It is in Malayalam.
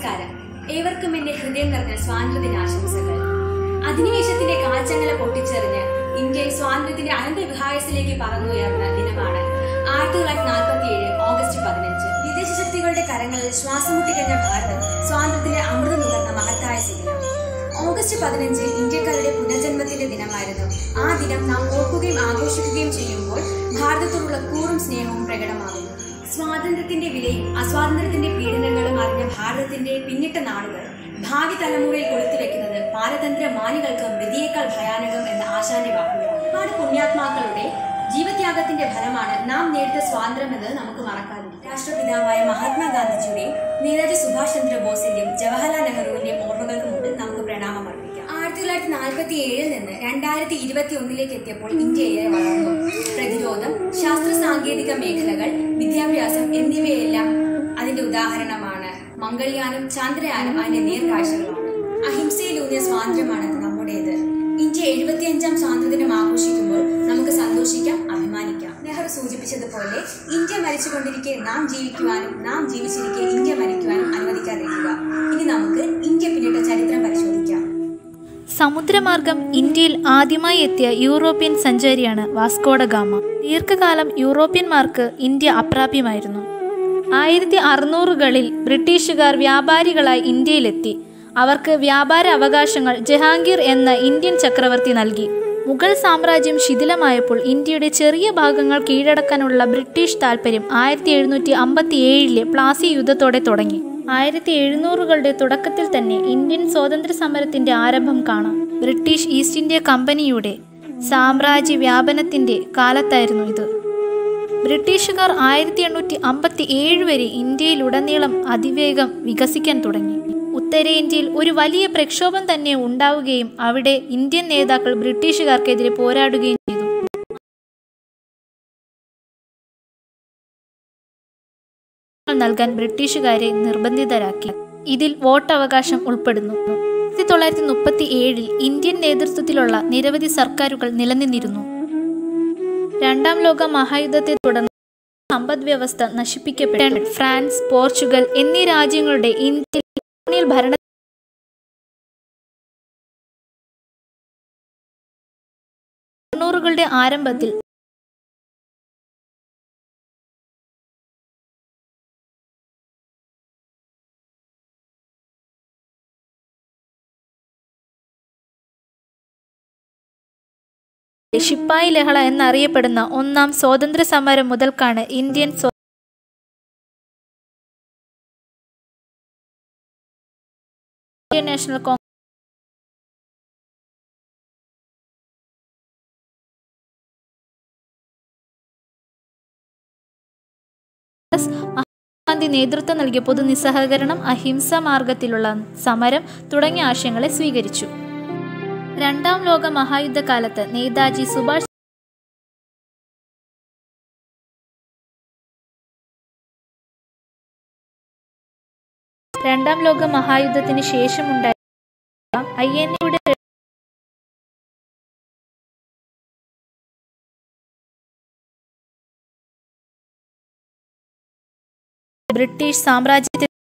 നമസ്കാരം ഏവർക്കും എന്റെ ഹൃദയം നിറഞ്ഞ സ്വാതന്ത്ര്യദിനാശംസകൾ അധിനിവേശത്തിന്റെ കാൽച്ചങ്ങല പൊട്ടിച്ചെറിഞ്ഞ് ഇന്ത്യയിൽ സ്വാതന്ത്ര്യത്തിന്റെ അനന്തവിഹായസിലേക്ക് പറന്നുയർന്ന ദിനമാണ് ആയിരത്തി തൊള്ളായിരത്തി നാൽപ്പത്തി ഏഴ് ഓഗസ്റ്റ് പതിനഞ്ച് വിദേശ ശക്തികളുടെ കരങ്ങളിൽ ശ്വാസം മുട്ടിക്കഴിഞ്ഞ ഭാരതം സ്വാതന്ത്ര്യത്തിന്റെ അമൃതം നുകർന്ന മഹത്തായ സുദിനം ഓഗസ്റ്റ് പതിനഞ്ച് ഇന്ത്യക്കാരുടെ പുനർജന്മത്തിന്റെ ദിനമായിരുന്നു ആ ദിനം നാം ഓർക്കുകയും ആഘോഷിക്കുകയും ചെയ്യുമ്പോൾ ഭാരതത്തോടുള്ള കൂറും സ്നേഹവും പ്രകടമാകുന്നു സ്വാതന്ത്ര്യത്തിന്റെ വിലയും അസ്വാതന്ത്ര്യത്തിന്റെ പീഡനങ്ങളും അറിഞ്ഞ ഭാരതത്തിന്റെ പിന്നിട്ട നാളുകൾ ഭാവി തലമുറയിൽ കൊളുത്തിവെക്കുന്നത് പാരതന്ത്ര്യ മാനികൾക്ക് മൃതിയേക്കാൾ ഭയാനകം എന്ന ആശാന്റെ വാക്കുകളാണ് ഒരുപാട് പുണ്യാത്മാക്കളുടെ ജീവത്യാഗത്തിന്റെ ഫലമാണ് നാം നേടിയ സ്വാതന്ത്ര്യം എന്നത് നമുക്ക് മറക്കാതിരിക്കും രാഷ്ട്രപിതാവായ മഹാത്മാഗാന്ധിജിയുടെയും നേതാജി സുഭാഷ് ചന്ദ്ര ബോസിന്റെയും ജവഹർലാൽ നെഹ്റുവിന്റെയും ഓർമ്മകൾക്ക് മുമ്പിൽ നമുക്ക് പ്രണാമം അർപ്പിക്കാം ആയിരത്തി തൊള്ളായിരത്തി നാൽപ്പത്തി ഏഴിൽ നിന്ന് രണ്ടായിരത്തി ഇരുപത്തി ഒന്നിലേക്ക് എത്തിയപ്പോൾ ഇന്ത്യയെ വളർന്നു പ്രതിരോധം ശാസ്ത്ര സാങ്കേതിക മേഖലകൾ വിദ്യാഭ്യാസം എന്നിവയെല്ലാം അതിന്റെ ഉദാഹരണമാണ് മംഗൾയാനം ചന്ദ്രയാനം അതിന്റെ നേർക്കാഴ്ചകളാണ് അഹിംസയിലൂന്നിയ സ്വാതന്ത്ര്യമാണ് നമ്മുടേത് ഇന്ത്യ എഴുപത്തിയഞ്ചാം സ്വാതന്ത്ര്യദിനം ആഘോഷിക്കുമ്പോൾ നമുക്ക് സന്തോഷിക്കാം അഭിമാനിക്കാം നെഹ്റു സൂചിപ്പിച്ചതുപോലെ ഇന്ത്യ മരിച്ചുകൊണ്ടിരിക്കെ നാം ജീവിക്കുവാനും നാം ജീവിച്ചിരിക്കെ ഇന്ത്യ മരിക്കുവാനും അനുവദിക്കാതിരിക്കുക ഇനി നമുക്ക് ഇന്ത്യ പിന്നിട്ട ചരിത്രം പരിശോധിക്കാം സമുദ്രമാർഗം ഇന്ത്യയിൽ ആദ്യമായി എത്തിയ യൂറോപ്യൻ സഞ്ചാരിയാണ് വാസ്കോഡ ഗാമ ദീർഘകാലം യൂറോപ്യന്മാർക്ക് ഇന്ത്യ അപ്രാപ്യമായിരുന്നു ആയിരത്തി അറുന്നൂറുകളിൽ ബ്രിട്ടീഷുകാർ വ്യാപാരികളായി ഇന്ത്യയിലെത്തി അവർക്ക് വ്യാപാര അവകാശങ്ങൾ ജഹാംഗീർ എന്ന ഇന്ത്യൻ ചക്രവർത്തി നൽകി മുഗൾ സാമ്രാജ്യം ശിഥിലമായപ്പോൾ ഇന്ത്യയുടെ ചെറിയ ഭാഗങ്ങൾ കീഴടക്കാനുള്ള ബ്രിട്ടീഷ് താൽപ്പര്യം ആയിരത്തി എഴുന്നൂറ്റി അമ്പത്തി ഏഴിലെ പ്ലാസി യുദ്ധത്തോടെ തുടങ്ങി ആയിരത്തി എഴുന്നൂറുകളുടെ തുടക്കത്തിൽ തന്നെ ഇന്ത്യൻ സ്വാതന്ത്ര്യ സമരത്തിന്റെ ആരംഭം കാണാം ബ്രിട്ടീഷ് ഈസ്റ്റ് ഇന്ത്യ കമ്പനിയുടെ സാമ്രാജ്യ വ്യാപനത്തിന്റെ കാലത്തായിരുന്നു ഇത് ബ്രിട്ടീഷുകാർ ആയിരത്തി എണ്ണൂറ്റി അമ്പത്തി ഏഴ് വരെ ഇന്ത്യയിലുടനീളം അതിവേഗം വികസിക്കാൻ തുടങ്ങി ഉത്തരേന്ത്യയിൽ ഒരു വലിയ പ്രക്ഷോഭം തന്നെ ഉണ്ടാവുകയും അവിടെ ഇന്ത്യൻ നേതാക്കൾ ബ്രിട്ടീഷുകാർക്കെതിരെ പോരാടുകയും ചെയ്തു നൽകാൻ ബ്രിട്ടീഷുകാരെ നിർബന്ധിതരാക്കി ഇതിൽ വോട്ടവകാശം ഉൾപ്പെടുന്നു ആയിരത്തി തൊള്ളായിരത്തി മുപ്പത്തി ഏഴിൽ ഇന്ത്യൻ നേതൃത്വത്തിലുള്ള നിരവധി സർക്കാരുകൾ നിലനിന്നിരുന്നു രണ്ടാം ലോക മഹായുദ്ധത്തെ തുടർന്ന് സമ്പദ് വ്യവസ്ഥ നശിപ്പിക്കപ്പെട്ടു ഫ്രാൻസ് പോർച്ചുഗൽ എന്നീ രാജ്യങ്ങളുടെ ഇന്ത്യയിൽ കൊളോണിയൽ ഭരണ തൊണ്ണൂറുകളുടെ ആരംഭത്തിൽ ശിപ്പായി ലഹള എന്നറിയപ്പെടുന്ന ഒന്നാം സ്വാതന്ത്ര്യ സമരം മുതൽക്കാണ് ഇന്ത്യൻ സ്വ- ഇന്ത്യൻ നാഷണൽ കോൺഗ്രസ് മഹാത്മാഗാന്ധി നേതൃത്വം നൽകിയ പൊതു നിസ്സഹകരണം അഹിംസ മാർഗത്തിലുള്ള സമരം തുടങ്ങിയ ആശയങ്ങളെ സ്വീകരിച്ചു രണ്ടാം ലോക മഹായുദ്ധകാലത്ത് നേതാജി സുഭാഷ് രണ്ടാം ലോക മഹായുദ്ധത്തിന് ശേഷമുണ്ടായ ഐ എൻ എയുടെ ബ്രിട്ടീഷ് സാമ്രാജ്യത്തെ